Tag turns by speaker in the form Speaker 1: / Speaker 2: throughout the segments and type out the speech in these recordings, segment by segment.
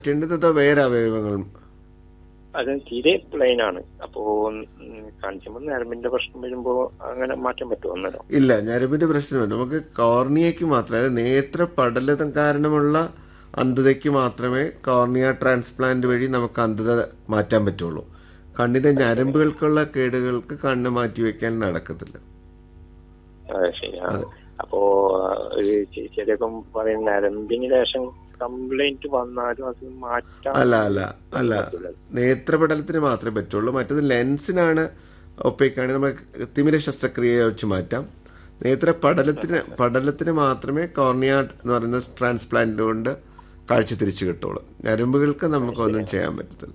Speaker 1: മാറ്റേണ്ടത് അതോ വേറെ അവയവങ്ങൾ
Speaker 2: അത് തീരെ പ്ലെയിൻ ആണ് അപ്പോ ഉം, കാണിക്കുമ്പോ നരമ്പിന്റെ പ്രശ്നം വരുമ്പോ അങ്ങനെ മാറ്റാൻ പറ്റുമോ അന്നേരം
Speaker 1: ഇല്ല ഞരമ്പിന്റെ പ്രശ്നമില്ല നമുക്ക് കോർണിയയ്ക്ക് മാത്രമേ അതായത് നേത്ര പടലതം കാരണമുള്ള അന്ധതയ്ക്ക് മാത്രമേ കോർണിയ ട്രാൻസ്പ്ലാന്റ് വഴി നമുക്ക് അന്ധത മാറ്റാൻ പറ്റുള്ളൂ കണ്ണിന്റെ ഞരമ്പുകൾക്കുള്ള കേടുകൾക്ക് കണ്ണ് മാറ്റി വെക്കാൻ നടക്കത്തില്ല
Speaker 2: അതെ ശരി ആ. അപ്പോ ഒരു ചിലപ്പം പറയും നരമ്പിന് ശേഷം കംപ്ലൈന്റ് വന്നാലും അത് മാറ്റാൻ
Speaker 1: അല്ല അല്ല അല്ല
Speaker 2: പറ്റില്ല.
Speaker 1: നേത്രപടലത്തിന് മാത്രമേ പറ്റുള്ളൂ മറ്റത് ലെൻസിനാണ് ഒപ്പിക്കാണെങ്കിൽ നമുക്ക് തിമിര ശസ്ത്രക്രിയ വെച്ച് മാറ്റാം നേത്ര പടലത്തിന് പടലത്തിന് മാത്രമേ കോർണിയ എന്ന് പറയുന്ന ട്രാൻസ്പ്ലാന്റ് കൊണ്ട് കാഴ്ച തിരിച്ചു കിട്ടുള്ളൂ ഞരമ്പുകൾക്ക് നമുക്കൊന്നും ചെയ്യാൻ പറ്റത്തില്ല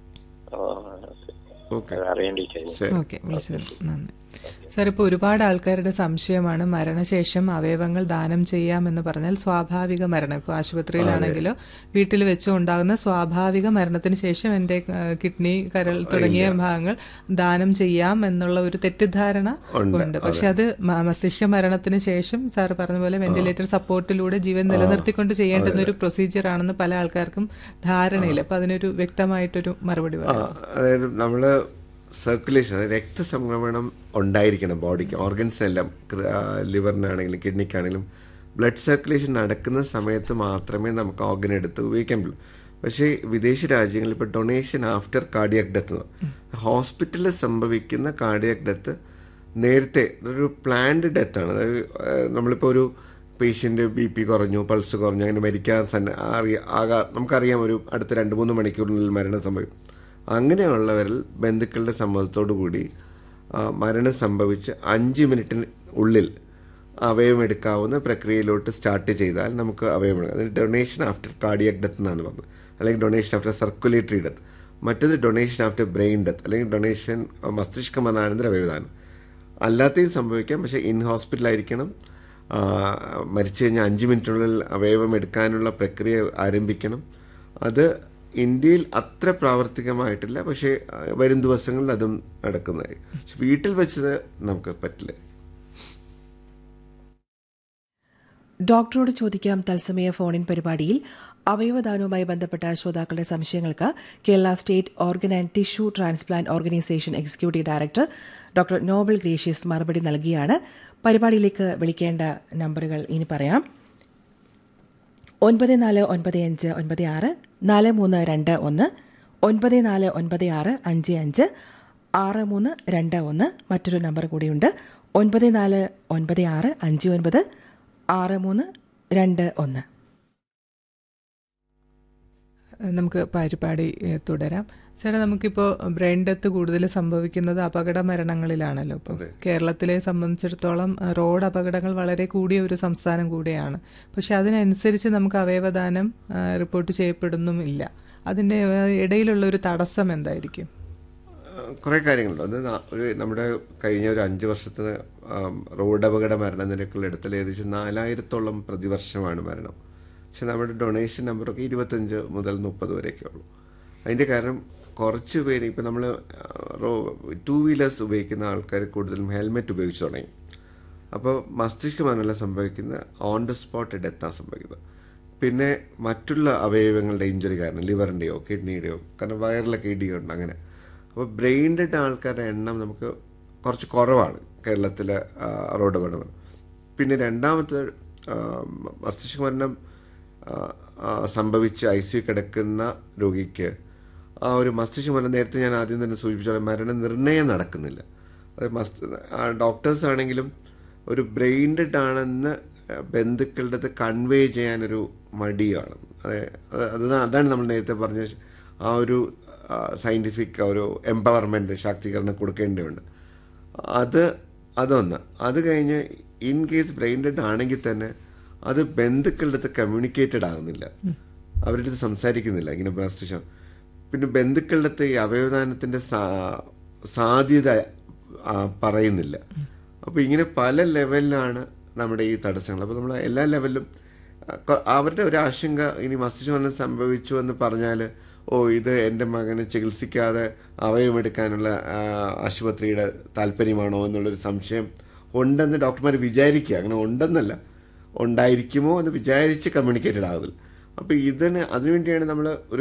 Speaker 2: ആ,
Speaker 1: ഓക്കെ
Speaker 2: അത് അറിയേണ്ടിയിരിക്കുന്നു
Speaker 1: ശരി
Speaker 3: ഓക്കെ വിളിച്ചത് നന്ദി സാർ ഇപ്പോൾ ഒരുപാട് ആൾക്കാരുടെ സംശയമാണ് മരണശേഷം അവയവങ്ങൾ ദാനം ചെയ്യാമെന്ന് പറഞ്ഞാൽ സ്വാഭാവിക മരണം ഇപ്പോൾ ആശുപത്രിയിലാണെങ്കിലോ വീട്ടിൽ വെച്ചോ ഉണ്ടാകുന്ന സ്വാഭാവിക മരണത്തിന് ശേഷം എൻ്റെ കിഡ്നി കരൾ തുടങ്ങിയ ഭാഗങ്ങൾ ദാനം ചെയ്യാം എന്നുള്ള ഒരു തെറ്റിദ്ധാരണ ഉണ്ട് പക്ഷെ അത് മ- മസ്തിഷ്ക മരണത്തിന് ശേഷം സാർ പറഞ്ഞ പോലെ വെന്റിലേറ്റർ സപ്പോർട്ടിലൂടെ ജീവൻ നിലനിർത്തിക്കൊണ്ട് ചെയ്യേണ്ടുന്ന ഒരു പ്രൊസീജിയർ ആണെന്ന് പല ആൾക്കാർക്കും ധാരണയില്ല അപ്പൊ അതിനൊരു വ്യക്തമായിട്ടൊരു മറുപടി
Speaker 1: ആ,
Speaker 3: പറയാം
Speaker 1: അതായത് നമ്മൾ സർക്കുലേഷൻ അതായത് രക്തസംക്രമണം ഉണ്ടായിരിക്കണം ബോഡിക്ക് ഓർഗൻസിനെല്ലാം ലിവറിനാണെങ്കിലും കിഡ്നിക്കാണെങ്കിലും ബ്ലഡ് സർക്കുലേഷൻ നടക്കുന്ന സമയത്ത് മാത്രമേ നമുക്ക് ഓർഗൻ എടുത്ത് ഉപയോഗിക്കാൻ പറ്റൂ പക്ഷേ വിദേശ രാജ്യങ്ങളിൽ ഇപ്പോൾ ഡൊണേഷൻ ആഫ്റ്റർ കാർഡിയാക് ഡെത്ത് ഹോസ്പിറ്റലിൽ സംഭവിക്കുന്ന കാർഡിയാക് ഡെത്ത് നേരത്തെ ഒരു പ്ലാൻഡ് ഡെത്താണ് അതായത് ഏഹ്, നമ്മളിപ്പോൾ ഒരു പേഷ്യൻ്റ് ബി പി കുറഞ്ഞു പൾസ് കുറഞ്ഞു അങ്ങനെ മരിക്കാൻ സന്ന അറിയ ആകാ നമുക്കറിയാം ഒരു അടുത്ത രണ്ട് മൂന്ന് മണിക്കൂറിനുള്ളിൽ മരണം സംഭവിക്കും അങ്ങനെയുള്ളവരിൽ ബന്ധുക്കളുടെ സമ്മതത്തോടു കൂടി ആ, മരണം സംഭവിച്ച് അഞ്ച് മിനിറ്റിന് ഉള്ളിൽ അവയവം എടുക്കാവുന്ന പ്രക്രിയയിലോട്ട് സ്റ്റാർട്ട് ചെയ്താൽ നമുക്ക് അവയവം എടുക്കാം അതിന് ഡൊണേഷൻ ആഫ്റ്റർ കാർഡിയക് ഡെത്ത് എന്നാണ് പറഞ്ഞത് അല്ലെങ്കിൽ ഡൊണേഷൻ ആഫ്റ്റർ സർക്കുലേറ്ററി ഡെത്ത് മറ്റത് ഡൊണേഷൻ ആഫ്റ്റർ ബ്രെയിൻ ഡെത്ത് അല്ലെങ്കിൽ ഡൊണേഷൻ മസ്തിഷ്ക മരണാനന്തര അവയവദാനം അല്ലാത്തതും സംഭവിക്കാം പക്ഷേ ഇൻ ഹോസ്പിറ്റലായിരിക്കണം ആ, മരിച്ചു കഴിഞ്ഞാൽ അഞ്ച് മിനിറ്റിനുള്ളിൽ അവയവം എടുക്കാനുള്ള പ്രക്രിയ ആരംഭിക്കണം അത് ഇന്ത്യയിൽ അത്ര പ്രാവർത്തികമായിട്ടില്ല പക്ഷേ ആ, വരും ദിവസങ്ങളിൽ അതും നടക്കുന്നതായി പക്ഷെ വീട്ടിൽ വെച്ചത് നമുക്ക് പറ്റില്ല
Speaker 4: ഡോക്ടറോട് ചോദിക്കാം തത്സമയ ഫോണിൻ പരിപാടിയിൽ അവയവദാനവുമായി ബന്ധപ്പെട്ട ശ്രോതാക്കളുടെ സംശയങ്ങൾക്ക് Kerala state organ and tissue transplant organisation executive director doctor Noble Gracious മറുപടി നൽകിയാണ് പരിപാടിയിലേക്ക് വിളിക്കേണ്ട നമ്പറുകൾ ഇനി പറയാം ഒൻപത് നാല് ഒൻപത് അഞ്ച് ഒൻപത് ആറ് നാല് മൂന്ന് രണ്ട് ഒന്ന് ഒൻപത് നാല് ഒൻപത് ആറ് അഞ്ച് അഞ്ച് ആറ് മൂന്ന് രണ്ട് ഒന്ന് മറ്റൊരു നമ്പർ കൂടിയുണ്ട് ഒൻപത് നാല് ഒൻപത് ആറ് അഞ്ച് ഒൻപത് ആറ് മൂന്ന് രണ്ട് ഒന്ന്
Speaker 3: നമുക്ക് പരിപാടി ഏഹ്, തുടരാം സാറേ നമുക്കിപ്പോൾ ബ്രെയിൻ ഡെത്ത് കൂടുതൽ സംഭവിക്കുന്നത് അപകട മരണങ്ങളിലാണല്ലോ ഇപ്പോൾ കേരളത്തിലെ സംബന്ധിച്ചിടത്തോളം അഹ്, റോഡ് അപകടങ്ങൾ വളരെ കൂടിയ ഒരു സംസ്ഥാനം കൂടിയാണ് പക്ഷെ അതിനനുസരിച്ച് നമുക്ക് അവയവദാനം അഹ്, റിപ്പോർട്ട് ചെയ്യപ്പെടുന്നുമില്ല അതിൻ്റെ അഹ്, ഇടയിലുള്ള ഒരു തടസ്സം എന്തായിരിക്കും
Speaker 1: കുറേ കാര്യങ്ങളുണ്ട് അത് ന- ഒരു നമ്മുടെ കഴിഞ്ഞ ഒരു അഞ്ച് വർഷത്തെ ആം, റോഡ് അപകട മരണ നിരക്കുകൾ എടുത്താൽ ഏകദേശം നാലായിരത്തോളം പ്രതിവർഷമാണ് മരണം പക്ഷെ നമ്മുടെ ഡൊണേഷൻ നമ്പറൊക്കെ ഇരുപത്തഞ്ച് മുതൽ മുപ്പത് വരെയൊക്കെ ഉള്ളൂ അതിൻ്റെ കാരണം കുറച്ച് പേര് ഇപ്പം നമ്മൾ ടൂ വീലേഴ്സ് ഉപയോഗിക്കുന്ന ആൾക്കാർ കൂടുതലും ഹെൽമെറ്റ് ഉപയോഗിച്ച് തുടങ്ങി അപ്പോൾ മസ്തിഷ്ക മരണം സംഭവിക്കുന്ന ഓൺ ദ സ്പോട്ട് ഡെത്താണ് സംഭവിക്കുന്നത് പിന്നെ മറ്റുള്ള അവയവങ്ങളുടെ ഇഞ്ചുറി കാരണം ലിവറിൻ്റെയോ കിഡ്നിയുടെയോ കാരണം വയറിലൊക്കെ ഇടിയുണ്ട് അങ്ങനെ അപ്പോൾ ബ്രെയിൻ ഡെഡ് ആൾക്കാരുടെ എണ്ണം നമുക്ക് കുറച്ച് കുറവാണ് കേരളത്തിലെ ആ, റോഡ് അപകടം പിന്നെ രണ്ടാമത്തെ ആ, മസ്തിഷ്ക മരണം ആ, ആ, സംഭവിച്ച് ഐ സി കിടക്കുന്ന രോഗിക്ക് ആ ഒരു മസ്തിഷ്ക മരണം നേരത്തെ ഞാൻ ആദ്യം തന്നെ സൂചിപ്പിച്ച മരണ നിർണയം നടക്കുന്നില്ല അത് മസ്ത് ഡോക്ടേഴ്സ് ആണെങ്കിലും ഒരു ബ്രെയിൻ ഡെഡ് ആണെന്ന് ബന്ധുക്കളുടെ അടുത്ത് കൺവേ ചെയ്യാനൊരു മടിയാണ് അതെ അത് അത് അതാണ് നമ്മൾ നേരത്തെ പറഞ്ഞ ആ ഒരു സയൻറ്റിഫിക് ഒരു എംപവർമെൻറ്റ് ശാക്തീകരണം കൊടുക്കേണ്ടതുണ്ട് അത് അതൊന്ന് അത് കഴിഞ്ഞ് ഇൻ കേസ് ബ്രെയിൻ ഡെഡ് ആണെങ്കിൽ തന്നെ അത് ബന്ധുക്കളുടെ അടുത്ത് കമ്മ്യൂണിക്കേറ്റഡ് ആകുന്നില്ല അവരുടെ അടുത്ത് സംസാരിക്കുന്നില്ല ഇങ്ങനെ മസ്തിഷ്കം പിന്നെ ബന്ധുക്കളുടെ അടുത്ത് ഈ അവയവദാനത്തിൻ്റെ സാ- സാധ്യത ആ, പറയുന്നില്ല അപ്പോൾ ഇങ്ങനെ പല ലെവലിലാണ് നമ്മുടെ ഈ തടസ്സങ്ങൾ അപ്പോൾ നമ്മൾ എല്ലാ ലെവലിലും ആ, കൊ- അവരുടെ ഒരു ആശങ്ക ഇനി മസ്തിഷ്ക മരണം സംഭവിച്ചു എന്ന് പറഞ്ഞാൽ ഓ ഇത് എൻ്റെ മകന് ചികിത്സിക്കാതെ അവയവമെടുക്കാനുള്ള ആ, ആശുപത്രിയുടെ താല്പര്യമാണോ എന്നുള്ളൊരു സംശയം ഉണ്ടെന്ന് ഡോക്ടർമാർ വിചാരിക്കുക അങ്ങനെ ഉണ്ടെന്നല്ല ഉണ്ടായിരിക്കുമോ എന്ന് വിചാരിച്ച് കമ്മ്യൂണിക്കേറ്റഡ് ആകുന്നില്ല അപ്പോൾ ഇതിന് അതിനുവേണ്ടിയാണ് നമ്മൾ ഒരു